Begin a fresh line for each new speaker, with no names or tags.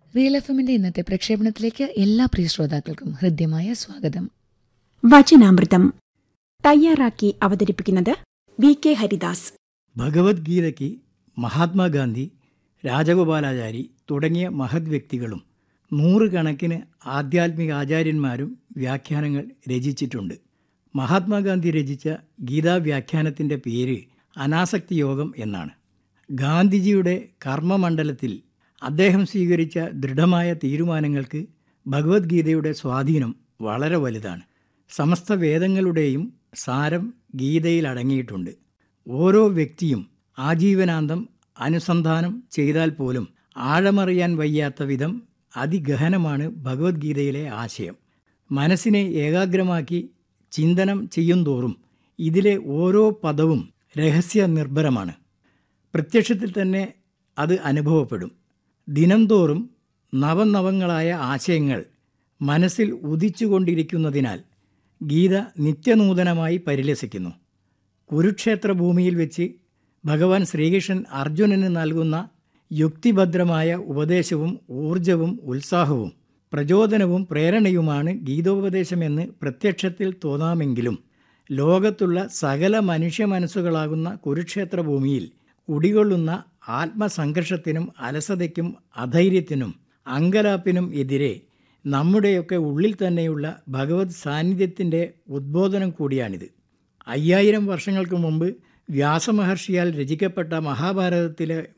real F എമ്മിന്റെ ഇന്നത്തെ പ്രക്ഷേപണത്തിലേക്ക് എല്ലാ പ്രിയ ശ്രോതാക്കൾക്കും ഹൃദ്യമായ സ്വാഗതം
വചനാമൃതം തയ്യാറാക്കി അവതരിപ്പിക്കുന്നത് വി കെ ഹരിദാസ്
ഭഗവത്ഗീതയ്ക്ക് മഹാത്മാഗാന്ധി രാജഗോപാലാചാരി തുടങ്ങിയ മഹത് വ്യക്തികളും നൂറുകണക്കിന് ആധ്യാത്മിക ആചാര്യന്മാരും വ്യാഖ്യാനങ്ങൾ രചിച്ചിട്ടുണ്ട് മഹാത്മാഗാന്ധി രചിച്ച ഗീതാ വ്യാഖ്യാനത്തിൻ്റെ പേര് അനാസക്തി യോഗം എന്നാണ് ഗാന്ധിജിയുടെ കർമ്മമണ്ഡലത്തിൽ അദ്ദേഹം സ്വീകരിച്ച ദൃഢമായ തീരുമാനങ്ങൾക്ക് ഭഗവത്ഗീതയുടെ സ്വാധീനം വളരെ വലുതാണ് സമസ്ത വേദങ്ങളുടെയും സാരം ഗീതയിൽ അടങ്ങിയിട്ടുണ്ട് ഓരോ വ്യക്തിയും ആജീവനാന്തം അനുസന്ധാനം ചെയ്താൽ പോലും ആഴമറിയാൻ വയ്യാത്ത വിധം അതിഗഹനമാണ് ഭഗവത്ഗീതയിലെ ആശയം മനസ്സിനെ ഏകാഗ്രമാക്കി ചിന്തനം ചെയ്യുന്തോറും ഇതിലെ ഓരോ പദവും രഹസ്യ നിർഭരമാണ് പ്രത്യക്ഷത്തിൽ തന്നെ അത് അനുഭവപ്പെടും ദിനംതോറും നവനവങ്ങളായ ആശയങ്ങൾ മനസ്സിൽ ഉദിച്ചുകൊണ്ടിരിക്കുന്നതിനാൽ ഗീത നിത്യനൂതനമായി പരിലസിക്കുന്നു കുരുക്ഷേത്ര ഭൂമിയിൽ വെച്ച് ഭഗവാൻ ശ്രീകൃഷ്ണൻ അർജുനന് നൽകുന്ന യുക്തിഭദ്രമായ ഉപദേശവും ഊർജവും ഉത്സാഹവും പ്രചോദനവും പ്രേരണയുമാണ് ഗീതോപദേശമെന്ന് പ്രത്യക്ഷത്തിൽ തോന്നാമെങ്കിലും ലോകത്തുള്ള സകല മനുഷ്യ മനസ്സുകളാകുന്ന കുരുക്ഷേത്ര ഭൂമിയിൽ കുടികൊള്ളുന്ന ആത്മസംഘർഷത്തിനും അലസതയ്ക്കും അധൈര്യത്തിനും അങ്കലാപ്പിനും എതിരെ നമ്മുടെയൊക്കെ ഉള്ളിൽ തന്നെയുള്ള ഭഗവത് സാന്നിധ്യത്തിൻ്റെ ഉദ്ബോധനം കൂടിയാണിത് അയ്യായിരം വർഷങ്ങൾക്ക് മുമ്പ് വ്യാസമഹർഷിയാൽ രചിക്കപ്പെട്ട മഹാഭാരതത്തിലെ